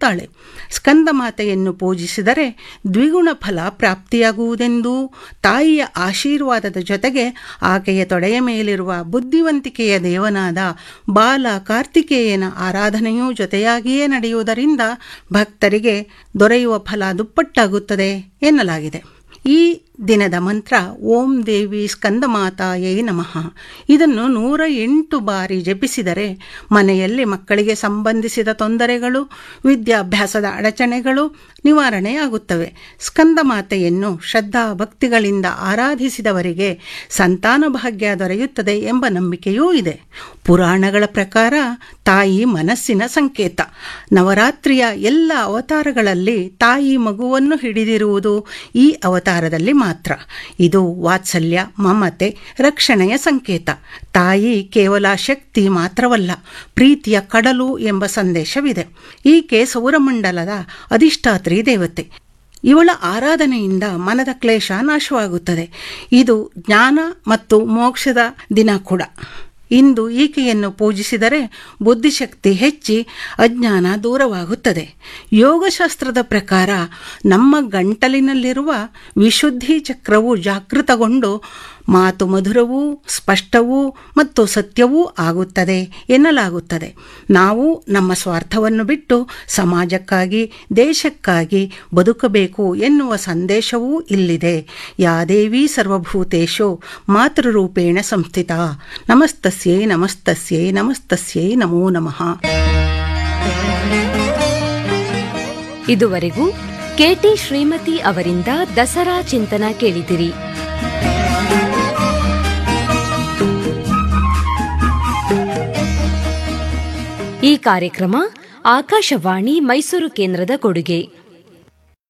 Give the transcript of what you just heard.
ಹೇಳುತ್ತಾಳೆ ಸ್ಕಂದ ಮಾತೆಯನ್ನು ಪೂಜಿಸಿದರೆ ದ್ವಿಗುಣ ಫಲ ಪ್ರಾಪ್ತಿಯಾಗುವುದೆಂದೂ ತಾಯಿಯ ಆಶೀರ್ವಾದದ ಜೊತೆಗೆ ಆಕೆಯ ತೊಡೆಯ ಮೇಲಿರುವ ಬುದ್ಧಿವಂತಿಕೆಯ ದೇವನಾದ ಬಾಲ ಕಾರ್ತಿಕೇಯನ ಆರಾಧನೆಯೂ ಜೊತೆಯಾಗಿಯೇ ನಡೆಯುವುದರಿಂದ ಭಕ್ತರಿಗೆ ದೊರೆಯುವ ಫಲ ದುಪ್ಪಟ್ಟಾಗುತ್ತದೆ ಎನ್ನಲಾಗಿದೆ ಈ ದಿನದ ಮಂತ್ರ ಓಂ ದೇವಿ ಸ್ಕಂದಮಾತಾಯೇ ನಮಃ ಇದನ್ನು ನೂರ ಎಂಟು ಬಾರಿ ಜಪಿಸಿದರೆ ಮನೆಯಲ್ಲಿ ಮಕ್ಕಳಿಗೆ ಸಂಬಂಧಿಸಿದ ತೊಂದರೆಗಳು ವಿದ್ಯಾಭ್ಯಾಸದ ಅಡಚಣೆಗಳು ನಿವಾರಣೆಯಾಗುತ್ತವೆ ಸ್ಕಂದ ಮಾತೆಯನ್ನು ಶ್ರದ್ಧಾ ಭಕ್ತಿಗಳಿಂದ ಆರಾಧಿಸಿದವರಿಗೆ ಸಂತಾನ ಭಾಗ್ಯ ದೊರೆಯುತ್ತದೆ ಎಂಬ ನಂಬಿಕೆಯೂ ಇದೆ ಪುರಾಣಗಳ ಪ್ರಕಾರ ತಾಯಿ ಮನಸ್ಸಿನ ಸಂಕೇತ ನವರಾತ್ರಿಯ ಎಲ್ಲ ಅವತಾರಗಳಲ್ಲಿ ತಾಯಿ ಮಗುವನ್ನು ಹಿಡಿದಿರುವುದು ಈ ಅವತಾರದಲ್ಲಿ ಮಾತ್ರ ಇದು ವಾತ್ಸಲ್ಯ ಮಮತೆ ರಕ್ಷಣೆಯ ಸಂಕೇತ ತಾಯಿ ಕೇವಲ ಶಕ್ತಿ ಮಾತ್ರವಲ್ಲ ಪ್ರೀತಿಯ ಕಡಲು ಎಂಬ ಸಂದೇಶವಿದೆ ಈಕೆ ಸೌರಮಂಡಲದ ಅಧಿಷ್ಠಾತ್ರಿ ದೇವತೆ ಇವಳ ಆರಾಧನೆಯಿಂದ ಮನದ ಕ್ಲೇಶ ನಾಶವಾಗುತ್ತದೆ ಇದು ಜ್ಞಾನ ಮತ್ತು ಮೋಕ್ಷದ ದಿನ ಕೂಡ ಇಂದು ಈಕೆಯನ್ನು ಪೂಜಿಸಿದರೆ ಬುದ್ಧಿಶಕ್ತಿ ಹೆಚ್ಚಿ ಅಜ್ಞಾನ ದೂರವಾಗುತ್ತದೆ ಯೋಗಶಾಸ್ತ್ರದ ಪ್ರಕಾರ ನಮ್ಮ ಗಂಟಲಿನಲ್ಲಿರುವ ವಿಶುದ್ಧಿ ಚಕ್ರವು ಜಾಗೃತಗೊಂಡು ಮಾತು ಮಧುರವೂ ಸ್ಪಷ್ಟವೂ ಮತ್ತು ಸತ್ಯವೂ ಆಗುತ್ತದೆ ಎನ್ನಲಾಗುತ್ತದೆ ನಾವು ನಮ್ಮ ಸ್ವಾರ್ಥವನ್ನು ಬಿಟ್ಟು ಸಮಾಜಕ್ಕಾಗಿ ದೇಶಕ್ಕಾಗಿ ಬದುಕಬೇಕು ಎನ್ನುವ ಸಂದೇಶವೂ ಇಲ್ಲಿದೆ ಯಾದೇವಿ ಸರ್ವಭೂತೇಶು ಮಾತೃರೂಪೇಣ ಸಂಸ್ಥಿತ ನಮಸ್ತಸ್ಯೈ ನಮಸ್ತಸ್ಯೈ ನಮಸ್ತಸ್ಯೈ ನಮೋ ನಮಃ ಇದುವರೆಗೂ ಕೆಟಿ ಶ್ರೀಮತಿ ಅವರಿಂದ ದಸರಾ ಚಿಂತನ ಕೇಳಿದಿರಿ ಈ ಕಾರ್ಯಕ್ರಮ ಆಕಾಶವಾಣಿ ಮೈಸೂರು ಕೇಂದ್ರದ ಕೊಡುಗೆ